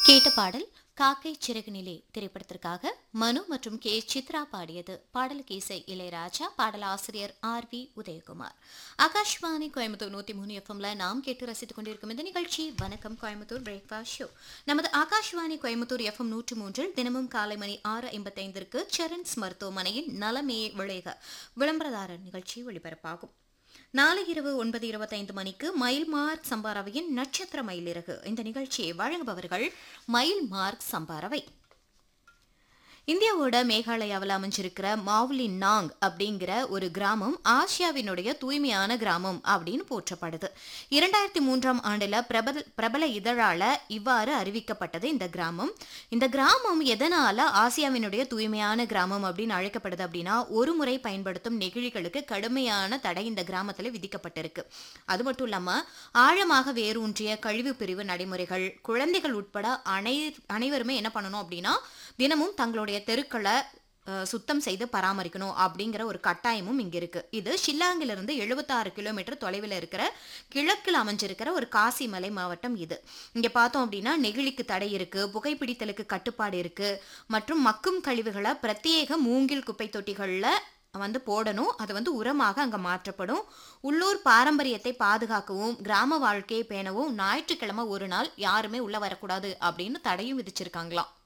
கேட்ட பாடல் காக்கை சிறகுநிலை திரைப்படத்திற்காக மனு மற்றும் கே சித்ரா பாடியது பாடலுக்கு இசை இளையராஜா பாடலாசிரியர் ஆர் வி உதயகுமார் ஆகாஷ்வாணி கோயம்புத்தூர் நூத்தி மூணு எஃப்எம்ல நாம் கேட்டு ரசித்துக் கொண்டிருக்கும் இந்த நிகழ்ச்சி வணக்கம் கோயம்புத்தூர் பிரேக்ஃபாஸ்ட் ஷோ நமது ஆகாஷ்வாணி கோயம்புத்தூர் எஃப்எம் நூற்று மூன்றில் தினமும் காலை மணி ஆறு ஐம்பத்தைந்திற்கு சரண்ஸ் மருத்துவமனையின் நலமே விளைக விளம்பரதாரர் நிகழ்ச்சி ஒளிபரப்பாகும் நாளை இரவு ஒன்பது இருபத்தைந்து மணிக்கு மயில் மார்க் சம்பாரவையின் நட்சத்திர மயிலிறகு இந்த நிகழ்ச்சியை வழங்குபவர்கள் மயில் மார்க் சம்பாரவை இந்தியாவோட மேகாலயாவில் அமைஞ்சிருக்கிற மாவுலின் நாங் அப்படிங்கிற ஒரு கிராமம் ஆசியாவினுடைய தூய்மையான கிராமம் அப்படின்னு போற்றப்படுது இரண்டாயிரத்தி மூன்றாம் ஆண்டுல பிரபல பிரபல இதழால இவ்வாறு அறிவிக்கப்பட்டது இந்த கிராமம் இந்த கிராமம் எதனால ஆசியாவினுடைய தூய்மையான கிராமம் அப்படின்னு அழைக்கப்படுது அப்படின்னா ஒரு முறை பயன்படுத்தும் நெகிழிகளுக்கு கடுமையான தடை இந்த கிராமத்தில் விதிக்கப்பட்டிருக்கு அது மட்டும் இல்லாம ஆழமாக வேரூன்றிய கழிவு பிரிவு நடைமுறைகள் குழந்தைகள் உட்பட அனை அனைவருமே என்ன பண்ணணும் அப்படின்னா தினமும் தங்களுடைய தெருக்களை அஹ், சுத்தம் செய்து பராமரிக்கணும் அப்படிங்கிற ஒரு கட்டாயமும் இங்க இருக்கு இது ஷில்லாங்கிலிருந்து எழுபத்தாறு கிலோமீட்டர் தொலைவில் இருக்கிற கிழக்கில் அமைஞ்சிருக்கிற ஒரு காசி மலை மாவட்டம் இது இங்க பார்த்தோம் அப்படின்னா நெகிழிக்கு தடை இருக்கு புகைப்பிடித்தலுக்கு கட்டுப்பாடு இருக்கு மற்றும் மக்கும் கழிவுகளை பிரத்யேக மூங்கில் குப்பை தொட்டிகள்ல வந்து போடணும் அது வந்து உரமாக அங்க மாற்றப்படும் உள்ளூர் பாரம்பரியத்தை பாதுகாக்கவும் கிராம வாழ்க்கையை பேணவும் ஞாயிற்றுக்கிழமை ஒரு நாள் யாருமே உள்ள வரக்கூடாது அப்படின்னு தடையும் விதிச்சிருக்காங்களாம்